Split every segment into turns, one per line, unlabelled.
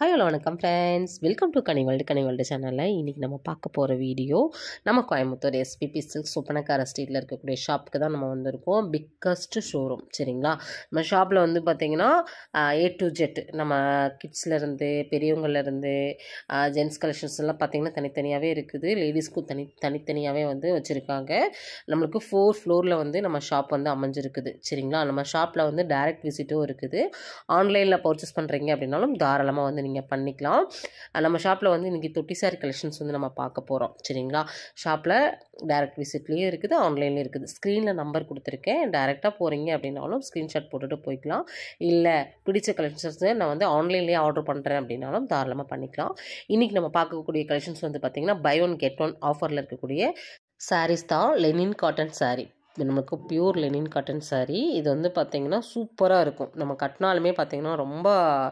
Hello வணக்கம் friends welcome to கனிவல்டு கனிவல்டு சேனலில் இன்றைக்கி நம்ம பார்க்க போகிற வீடியோ நம்ம கோயம்புத்தூர் எஸ்பிபி சில்க் சுப்பனக்கார ஸ்ட்ரீட்டில் இருக்கக்கூடிய ஷாப்புக்கு தான் நம்ம வந்திருக்கோம் பிக்கஸ்ட் ஷோரூம் சரிங்களா நம்ம ஷாப்பில் வந்து பார்த்திங்கன்னா ஏ டு ஜெட் நம்ம கிட்ஸ்லேருந்து பெரியவங்கலேருந்து ஜென்ஸ் கலெக்ஷன்ஸ் எல்லாம் பார்த்திங்கன்னா தனித்தனியாகவே இருக்குது லேடிஸ்க்கும் தனி தனித்தனியாகவே வந்து வச்சுருக்காங்க நம்மளுக்கு ஃபோர் ஃப்ளோரில் வந்து நம்ம ஷாப் வந்து அமைஞ்சிருக்குது சரிங்களா நம்ம ஷாப்பில் வந்து டைரக்ட் விசிட்டும் இருக்குது ஆன்லைனில் பர்ச்சேஸ் பண்ணுறீங்க அப்படின்னாலும் தாராளமாக வந்து நீங்கள் பண்ணிக்கலாம் அஹ் நம்ம ஷாப்பில் வந்து இன்றைக்கி தொட்டி சாரி கலெக்ஷன்ஸ் வந்து நம்ம பார்க்க போகிறோம் சரிங்களா ஷாப்பில் டைரக்ட் விசிட்லேயும் இருக்குது ஆன்லைன்லேயும் இருக்குது ஸ்க்ரீனில் நம்பர் கொடுத்துருக்கேன் டேரெக்டாக போகிறீங்க அப்படின்னாலும் ஸ்க்ரீன்ஷாட் போட்டுட்டு போய்க்கலாம் இல்லை பிடிச்ச கலெக்ஷன்ஸ் நான் வந்து ஆன்லைன்லேயே ஆர்டர் பண்ணுறேன் அப்படின்னாலும் தாராளமாக பண்ணிக்கலாம் இன்றைக்கி நம்ம பார்க்கக்கூடிய கலெக்ஷன்ஸ் வந்து பார்த்திங்கன்னா பை ஒன் கெட் ஒன் ஆஃபரில் இருக்கக்கூடிய சாரீஸ் தான் லெனின் காட்டன் saree இது நமக்கு பியூர் லெனின் காட்டன் saree இது வந்து பார்த்திங்கன்னா சூப்பராக இருக்கும் நம்ம கட்டினாலுமே பார்த்திங்கன்னா ரொம்ப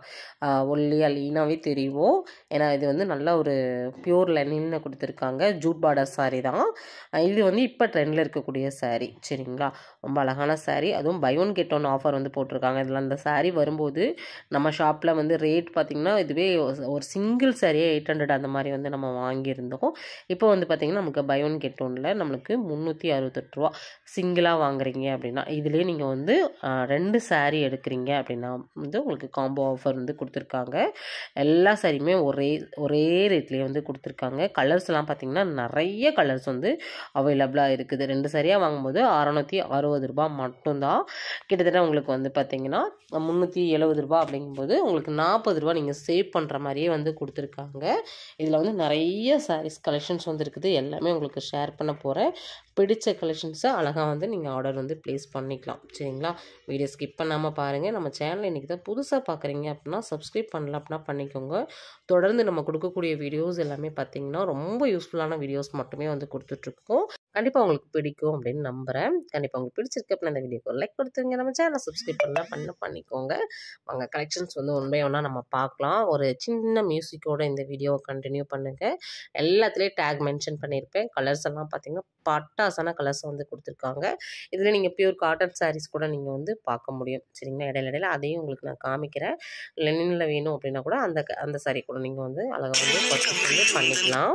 ஒல்லியாக லீனாகவே தெரியும் ஏன்னா இது வந்து நல்ல ஒரு பியூர் லெனின்னு கொடுத்துருக்காங்க ஜூட் பார்டர் saree தான் அஹ் இது வந்து இப்போ ட்ரெண்டில் இருக்கக்கூடிய saree சரிங்களா ரொம்ப அழகான saree அதுவும் buy one get one offer வந்து போட்டிருக்காங்க இதில் அந்த saree வரும்போது நம்ம ஷாப்பில் வந்து ரேட் பார்த்திங்கன்னா இதுவே ஒரு சிங்கிள் சாரியே எயிட் ஹண்ட்ரட் அந்த மாதிரி வந்து நம்ம வாங்கியிருந்தோம் இப்போ வந்து பார்த்திங்கன்னா நமக்கு பை ஒன் கெட் ஒனில் நம்மளுக்கு முந்நூற்றி அறுபத்தெட்டு ரூபா சிங்கிளாக வாங்குறீங்க அப்படின்னா இதுலேயே நீங்கள் வந்து ஆஹ், ரெண்டு saree எடுக்கிறீங்க அப்படின்னா வந்து உங்களுக்கு காம்போ ஆஃபர் வந்து கொடுத்துருக்காங்க எல்லா சாரியுமே ஒரே ஒரே ரேட்லேயே வந்து கொடுத்துருக்காங்க கலர்ஸ்லாம் பார்த்திங்கன்னா நிறைய கலர்ஸ் வந்து அவைலபிளாக இருக்குது ரெண்டு சரியாக வாங்கும்போது அறநூற்றி அறுபது ரூபாய் மட்டும்தான் கிட்டத்தட்ட உங்களுக்கு வந்து பார்த்திங்கன்னா முந்நூற்றி எழுபது ரூபா அப்படிங்கும்போது உங்களுக்கு நாற்பது ரூபா நீங்கள் சேவ் பண்ணுற மாதிரியே வந்து கொடுத்துருக்காங்க இதில் வந்து நிறைய சாரீஸ் கலெக்ஷன்ஸ் வந்து இருக்குது எல்லாமே உங்களுக்கு ஷேர் பண்ண போகிறேன் பிடிச்ச கலெக்ஷன்ஸை அழகாக வந்து நீங்கள் ஆர்டர் வந்து ப்ளேஸ் பண்ணிக்கலாம் சரிங்களா வீடியோ ஸ்கிப் பண்ணாமல் பாருங்கள் நம்ம சேனல் இன்றைக்கி தான் புதுசாக பார்க்குறீங்க அப்படின்னா சப்ஸ்கிரைப் பண்ணல அப்படின்னா பண்ணிக்கோங்க தொடர்ந்து நம்ம கொடுக்கக்கூடிய வீடியோஸ் எல்லாமே பார்த்தீங்கன்னா ரொம்ப யூஸ்ஃபுல்லான வீடியோஸ் மட்டுமே வந்து கொடுத்துட்ருக்கோம் கண்டிப்பாக உங்களுக்கு பிடிக்கும் அப்படின்னு நம்புகிறேன் கண்டிப்பாக உங்களுக்கு பிடிச்சிருக்கு அப்படின்னா இந்த வீடியோக்கு லைக் கொடுத்துருங்க நம்ம சேனலை சப்ஸ்கிரைப் பண்ணல பண்ண பண்ணிக்கோங்க வாங்க கலெக்ஷன்ஸ் வந்து உண்மையாக ஒன்றா நம்ம பார்க்கலாம் ஒரு சின்ன மியூசிக்கோட இந்த வீடியோவை கண்டினியூ பண்ணுங்கள் எல்லாத்துலேயும் டேக் மென்ஷன் பண்ணியிருப்பேன் கலர்ஸ் எல்லாம் பார்த்தீங்கன்னா பட்டாசான கலர்ஸ் வந்து கொடுத்துருக்காங்க இதில் நீங்கள் பியூர் காட்டன் சாரீஸ் கூட நீங்கள் வந்து பார்க்க முடியும் சரிங்களா இடையில இடையில அதையும் உங்களுக்கு நான் காமிக்கிறேன் லெனினில் வேணும் அப்படின்னா கூட அந்த க- அந்த சாரீ கூட நீங்கள் வந்து அழகாக வந்து பர்ச்சேஸ் வந்து பண்ணிக்கலாம்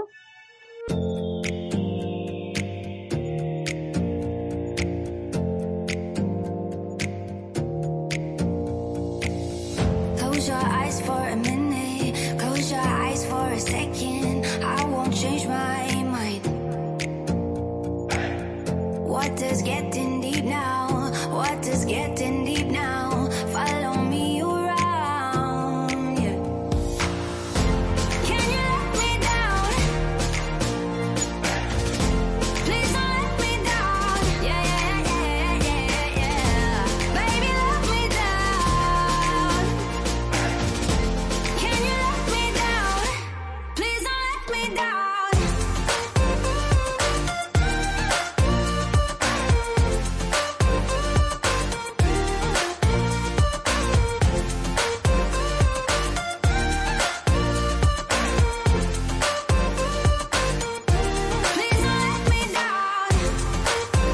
Close your eyes for a minute. Close your eyes for a second. I won't change my mind. What does getting deep now? What does getting deep now? Follow me around. Yeah. Can you let me down? Please don't let me down. Yeah, yeah, yeah, yeah, yeah. Baby, let me down. Can you let me down? Please don't let me down. Please don't let me down.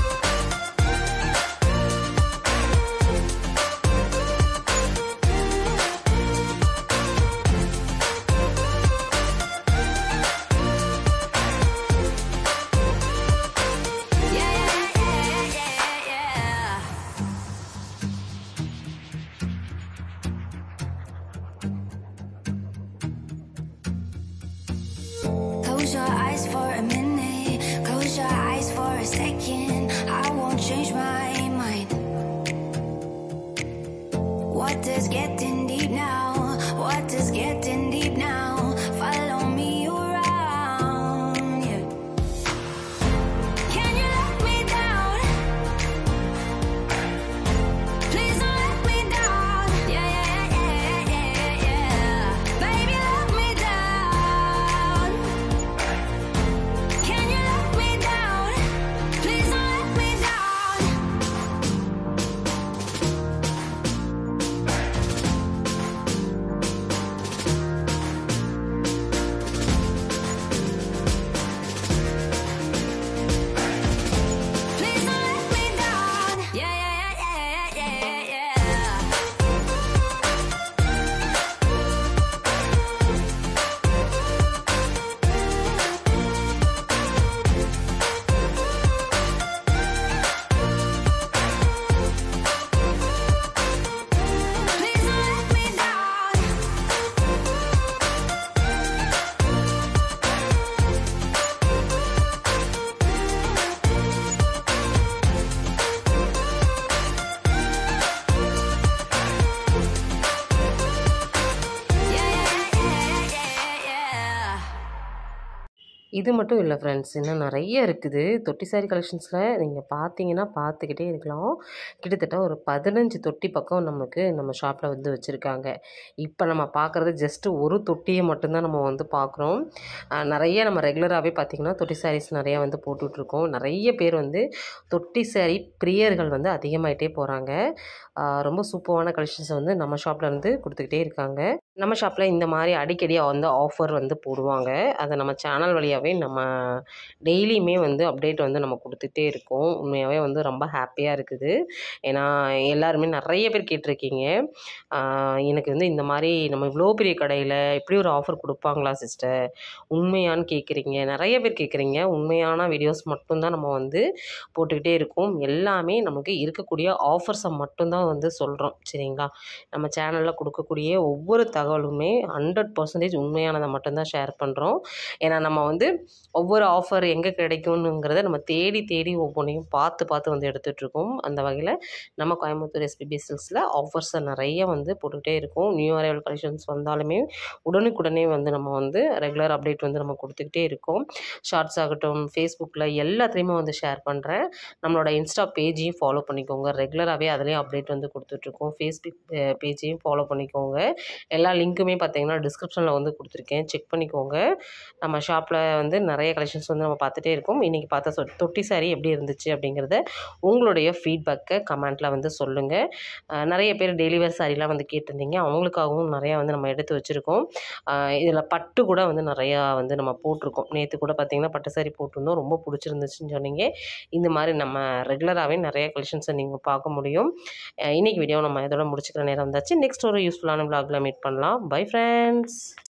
Yeah, yeah, yeah, yeah, yeah. Close your eyes for a minute. Close your eyes for a second. I won't change my mind. What does getting deep now? What does getting deep now? Follow me around. Yeah. Can you let me down? Please don't let me down. Yeah, yeah, yeah, yeah, yeah. Baby, let me down. Can you let me down? Please don't let me down.
இது மட்டும் இல்லை friends இன்னும் நிறைய இருக்குது தொட்டி sorry கலெக்ஷன்ஸில் நீங்கள் பார்த்தீங்கன்னா பார்த்துக்கிட்டே இருக்கலாம் கிட்டத்தட்ட ஒரு பதினஞ்சு தொட்டி பக்கம் நமக்கு நம்ம ஷாப்பில் வந்து வச்சுருக்காங்க இப்போ நம்ம பார்க்குறது ஜஸ்ட்டு ஒரு தொட்டியை மட்டும்தான் நம்ம வந்து பார்க்குறோம் ஆஹ் நிறைய நம்ம ரெகுலராகவே பார்த்திங்கன்னா தொட்டி சாரீஸ் நிறையா வந்து போட்டுட்ருக்கோம் நிறைய பேர் வந்து தொட்டி சாரி பிரியர்கள் வந்து அதிகமாயிட்டே போகிறாங்க ரொம்ப சூப்பரான கலெக்ஷன்ஸை வந்து நம்ம ஷாப்பில் இருந்து கொடுத்துக்கிட்டே இருக்காங்க நம்ம ஷாப்பில் இந்த மாதிரி அடிக்கடி வந்து ஆஃபர் வந்து போடுவாங்க அதை நம்ம சேனல் வழியாகவே நம்ம டெய்லியுமே வந்து அப்டேட் வந்து நம்ம கொடுத்துட்டே இருக்கோம் உண்மையாகவே வந்து ரொம்ப ஹாப்பியாக இருக்குது ஏன்னா எல்லாருமே நிறைய பேர் கேட்டிருக்கீங்க ஆஹ் எனக்கு வந்து இந்த மாதிரி நம்ம இவ்வளோ பெரிய கடையில் இப்படி ஒரு ஆஃபர் கொடுப்பாங்களா சிஸ்டர் உண்மையான்னு கேட்குறீங்க நிறைய பேர் கேட்குறீங்க உண்மையான வீடியோஸ் மட்டும்தான் நம்ம வந்து போட்டுக்கிட்டே இருக்கோம் எல்லாமே நமக்கு இருக்கக்கூடிய ஆஃபர்ஸை மட்டும்தான் வந்து சொல்கிறோம் சரிங்களா நம்ம சேனலில் கொடுக்கக்கூடிய ஒவ்வொரு தகவலுமே ஹண்ட்ரட் பர்சன்டேஜ் உண்மையானதை மட்டும்தான் ஷேர் பண்ணுறோம் ஏன்னா நம்ம வந்து ஒவ்வொரு ஆஃபர் எங்கே கிடைக்கும்னுங்கிறத நம்ம தேடி தேடி ஒவ்வொன்றையும் பார்த்து பார்த்து வந்து எடுத்துகிட்ருக்கோம் அந்த வகையில் நம்ம கோயம்புத்தூர் எஸ்பிபி சில்க்ஸில் ஆஃபர்ஸை நிறைய வந்து போட்டுகிட்டே இருக்கோம் நியூ அரைவல் கலெக்ஷன்ஸ் வந்தாலுமே உடனுக்குடனே வந்து நம்ம வந்து ரெகுலர் அப்டேட் வந்து நம்ம கொடுத்துக்கிட்டே இருக்கோம் ஷார்ட்ஸ் ஆகட்டும் ஃபேஸ்புக்கில் எல்லாத்துலேயுமே வந்து ஷேர் பண்ணுறேன் நம்மளோட இன்ஸ்டா பேஜையும் ஃபாலோ பண்ணிக்கோங்க ரெகுலராகவே அதுலேயும் அப்டேட் வந்து கொடுத்துட்ருக்கோம் ஃபேஸ்புக் பேஜையும் ஃபாலோ பண்ணிக்கோங்க எல்லா லிங்க்குமே பார்த்தீங்கன்னா டிஸ்கிரிப்ஷனில் வந்து கொடுத்துருக்கேன் செக் பண்ணிக்கோங்க நம்ம ஷாப்பில் வந்து நிறைய கலெக்ஷன்ஸ் வந்து நம்ம பார்த்துட்டே இருக்கோம் இன்றைக்கி பார்த்த சொ தொட்டி சாரி எப்படி இருந்துச்சு அப்படிங்கிறத உங்களுடைய ஃபீட்பேக்கை கமெண்ட்டில் வந்து சொல்லுங்கள் அஹ் நிறைய பேர் டெலிவரி சாரிலாம் வந்து கேட்டிருந்தீங்க அவங்களுக்காகவும் நிறையா வந்து நம்ம எடுத்து வச்சுருக்கோம் இதில் பட்டு கூட வந்து நிறையா வந்து நம்ம போட்டிருக்கோம் நேற்று கூட பார்த்திங்கன்னா பட்டு சாரி போட்டிருந்தோம் ரொம்ப பிடிச்சிருந்துச்சுன்னு சொன்னீங்க இந்த மாதிரி நம்ம ரெகுலராகவே நிறைய கலெக்ஷன்ஸை நீங்கள் பார்க்க முடியும் அஹ் இன்னைக்கு வீடியோ நம்ம இதோட முடிச்சுக்கிற நேரம் வந்தாச்சு நெக்ஸ்ட் ஒரு யூஸ்ஃபுல்லான vlogல மீட் பண்ணலாம் பை ஃப்ரெண்ட்ஸ்